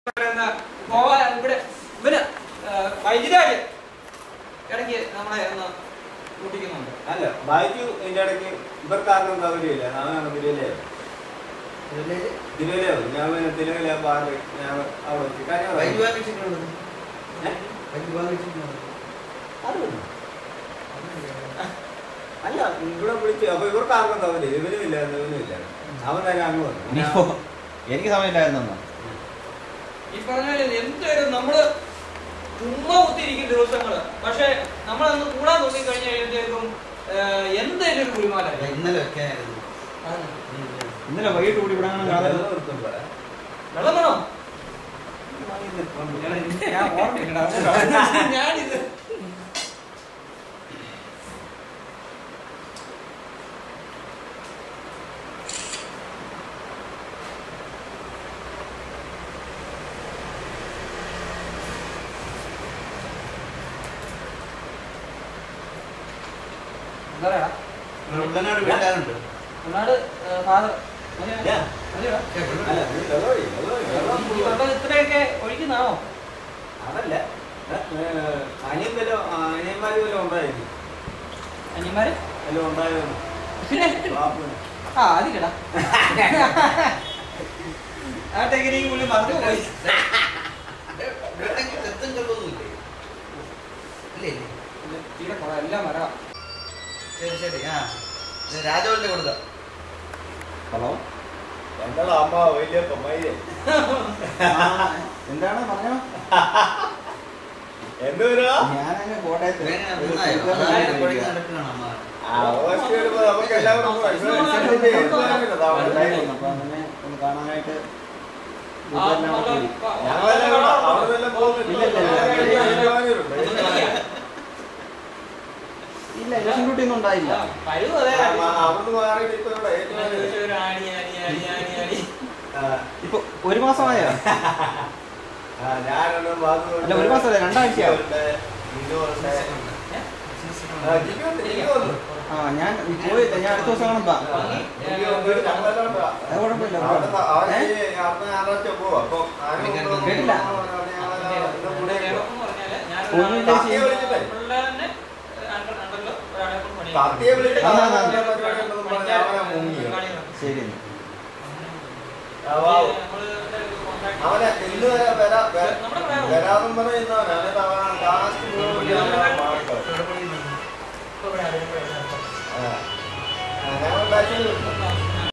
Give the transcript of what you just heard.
പറയുന്ന പോവാൻ ഇവിടെ ഇവര് വൈദ്യുതാര് ഇടയ്ക്ക് നമ്മളെ ഒന്ന് കൂട്ടിക്കുന്നുണ്ട് അല്ല ബാക്കി ഇതിന്റെ ഇടയ്ക്ക് ഇവർക്കാർക്കും സൗകര്യമില്ല നാളെ തിരുവല്ലേ തിരുവല്ലേ ഞാൻ പിന്നെ തിരുവല്ല പാർട്ടി ഞാൻ അവിടെ വെച്ച് കാര്യം പറയാം. ഏ? അത് വേണം. അല്ല ഇവിടെ വിളിച്ചു അപ്പൊ ഇവർക്ക് ആർക്കും സൗകര്യം ഇവനും ഇല്ല ഇവനും ഇല്ല അവൻ തന്നെ അങ്ങ് വന്നു ഇനിയിപ്പോ എനിക്ക് സമയമില്ലായിരുന്നു ഈ പറഞ്ഞ പോലെ എന്തൊരു നമ്മള് ചുമ്മാ കുത്തിയിരിക്കും ദിവസങ്ങള് പക്ഷെ നമ്മളന്ന് കൂടാൻ നോക്കി കഴിഞ്ഞു കഴിയുമ്പോഴത്തേക്കും എന്തെങ്കിലും ഒരു കുഴിമാലായി ഇന്നലെ വെക്കാനായിരുന്നു ഇന്നലെ വൈകിട്ട് കൂടി ഇവിടെ അങ്ങനെ കാണാൻ വെള്ളം നിർത്തും ഇവിടെ. വെള്ളം വേണോ ഞാൻ ഓർമ്മിക്കണ്ട ഞാനിത് എന്താ പറയാ ഉള്ളനാട് വീട്ടാറുണ്ട് ഉൾനാട് ഫാദർ ഞാൻ? അല്ല, ഇത് വെള്ളം ഒഴി, വെള്ളം ഒഴി, വെള്ളം ഈ full വെള്ളം ഇത്രയൊക്കെ ഒഴിക്കുന്നതാണോ അതല്ല ഏ, ഏ, അനിയൻ വല്ല അനിയന്മാര് വല്ല ഉണ്ടായിരിക്കും അനിയന്മാര് വല്ല ഉണ്ടായിരുന്നു പിന്നെ ബാപ്പുവിന്. ആ അതിക്കടാ ആ ടെക്നിക്ക് പുള്ളി മറന്നു പോയി രക്തം കണ്ടൊന്നുമില്ലേ ഇല്ലേ തീരെ കുറേ എല്ലാം വരാം ശരി ശരി ആ ഇത് രാജവന്റെ കൊടുക്ക ഹലോ ഞങ്ങളെ അമ്മ വലിയ കൊമ്മയിലെ എന്താണ് പറഞ്ഞോ എന്തുവരാ ഞാനങ്ങ് കോട്ടയത്ത് ഒരു നന്നായോ സ്ഥലത്ത് അതായത് പോയിരിക്കുകയാണ്. കുഴഞ്ഞ് നടക്കുകയാണ് അമ്മ ആ ഓഗസ്റ്റ് വരുമ്പോ നമുക്ക് എല്ലാവർക്കും ഉണ്ടായിരുന്നു. അപ്പൊ അങ്ങനെ ഒന്ന് കാണാനായിട്ട് വീട്ടിലെല്ലാം കൂടി. ഞങ്ങളെല്ലാം കൂടെ അവിടെ വല്ലതും പോകുന്നില്ല. ഇല്ല, ഇല്ല, ഇല്ല. ഏറ്റുമാനൂരുണ്ട്. ഇല്ല ഇലക്ഷൻ ഡ്യൂട്ടി ഒന്നും ഉണ്ടായില്ല കഴിവ് അതെ ആ, ആ, അവിടുന്ന് മാറിയിട്ട് ഇപ്പൊ ഇവിടെ ഏറ്റുമാനൂര്. ഒരു ആണി ആണി ആണി ആണി ആണി ആ, ഇപ്പൊ ഒരു മാസമായോ ആ, ഞാനൊന്നും ബാത്റൂമിൽ അല്ല, ഒരു മാസമല്ല, രണ്ടാഴ്ചയാവും. ഉണ്ട്, ജിനുവുണ്ട്. ആ, ജിനുവുണ്ട്, ജിനുവുണ്ട്. ആ ഞാൻ പോയില്ല ഞാൻ അടുത്ത ദിവസം കാണുമ്പോ ജിനുവുണ്ട്, ഞങ്ങളെല്ലാം ഉണ്ട്. അത് കുഴപ്പമില്ല അവിടുന്ന് അവൻ ഏ? ഈ അടുത്ത ഞായറാഴ്ച പോവും. അപ്പൊ ആരും കൊണ്ടുവന്ന് കേട്ടില്ല. ഞങ്ങളെല്ലാം ഇന്ന് കൂടെ വേഗം എന്ന് പറഞ്ഞാല് ഞാൻ ഒന്നുമില്ല കത്തിയെ വിളിച്ചിട്ടേ. പിള്ളേരെ ഉണ്ടല്ലോ ഒരാളെ കൊണ്ട് പണി കത്തിയെ വിളിച്ചിട്ട് ആ, ആ, ആ. അവനെ പരിപാടി ഉണ്ടെന്ന് പറഞ്ഞ് അവനെ മുങ്ങി. ശരി ആ, വാവ്. നമ്മള് കോൺടാക്ട് അവനെ ഇന്ന് വരെ വരാ- വരാ- നമ്മുടെ പ്രായം. വരാമെന്നും പറയുന്നവനാ. എന്നിട്ട് അവൻ ലാസ്റ്റ് മൂന്ന് അവൻ മാറിക്കളഞ്ഞു. ഇപ്പൊ ഇവിടെ ആരെങ്കിലും ആ. ആ, ഞങ്ങൾ ബാച്ചിൽ വിട്ടു.